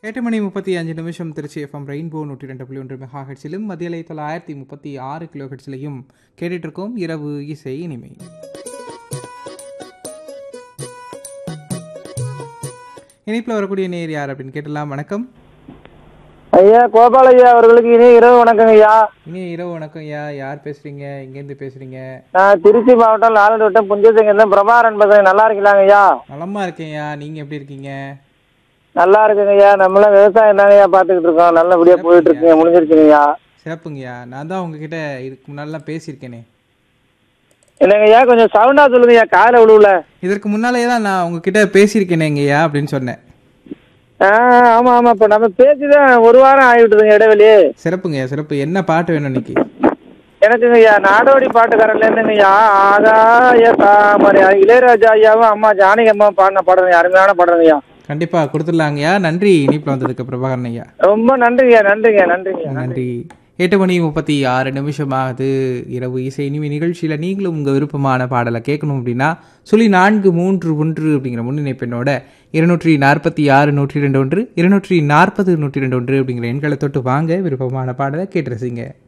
எட்டு மணி முப்பத்தி அஞ்சு நிமிஷம் திருச்சி எஃப்எம் ரெயின்போ நூற்றி ரெண்டு புள்ளி ஒன்று மெகா ஹெட்ஸிலும் மதியலை தொள்ளாயிரத்தி முப்பத்தி ஆறு கிலோ ஹெட்ஸிலையும் கேட்டுட்டு இருக்கோம் இரவு இசை இனிமை இனிப்பில் வரக்கூடிய நேர் யார் அப்படின்னு கேட்டலாம் வணக்கம் ஐயா கோபால் ஐயா அவர்களுக்கு இனி இரவு வணக்கங்க ஐயா இனி இரவு வணக்கம் ஐயா யார் பேசுறீங்க எங்கேருந்து பேசுறீங்க நான் திருச்சி மாவட்டம் நாலு வட்டம் புஞ்சசங்க பிரபாரன் பேசுறேன் நல்லா இருக்கீங்களாங்க ஐயா நலமா இருக்கேன்யா நீங்க எப்படி இருக்கீங்க நல்லா இருக்குங்க ஐயா நம்மளாம் விவசாயம் தாங்க ஐயா பார்த்துக்கிட்டு இருக்கோம் நல்லபடியா போயிட்டு இருக்குங்க முடிஞ்சிருச்சுங்க ஐயா சிறப்புங்கய்யா நான் தான் உங்ககிட்ட இதுக்கு முன்னாடிலாம் பேசியிருக்கேனே என்னங்க ஐயா கொஞ்சம் சவுண்டா சொல்லுங்க ஐயா காலை விழுவுல இதற்கு முன்னாலேயே தான் நான் உங்ககிட்ட பேசியிருக்கேனேங்கய்யா அப்படின்னு சொன்னேன் ஆ ஆமா ஆமா இப்ப நம்ம பேசிதான் ஒரு வாரம் ஆகிவிட்டுதுங்க இடைவெளி சிறப்புங்கய்யா சிறப்பு என்ன பாட்டு வேணும் இன்னைக்கு எனக்குங்க ஐயா நாடோடி பாட்டுக்காரர்ல இருந்துங்க ஐயா ஆகாய தாமரை இளையராஜா ஐயாவும் அம்மா ஜானகி அம்மா பாடின பாடுறேங்க அருமையான பாடுறேங்க ஐயா கண்டிப்பா கொடுத்துடலாங்கய்யா நன்றி இனிப்பில் வந்ததுக்கு பிரபாகரன் ஐயா ரொம்ப நன்றிங்க நன்றிங்க நன்றிங்க நன்றி எட்டு மணி முப்பத்தி ஆறு நிமிஷமாகுது இரவு இசை இனிமை நிகழ்ச்சியில் நீங்களும் உங்கள் விருப்பமான பாடலை கேட்கணும் அப்படின்னா சொல்லி நான்கு மூன்று ஒன்று அப்படிங்கிற முன்னிணைப்பெண்ணோட இருநூற்றி நாற்பத்தி ஆறு நூற்றி ரெண்டு ஒன்று இருநூற்றி நாற்பது நூற்றி ரெண்டு ஒன்று அப்படிங்கிற எண்களை தொட்டு வாங்க விருப்பமான பாடலை கேட்டு ரசிங்க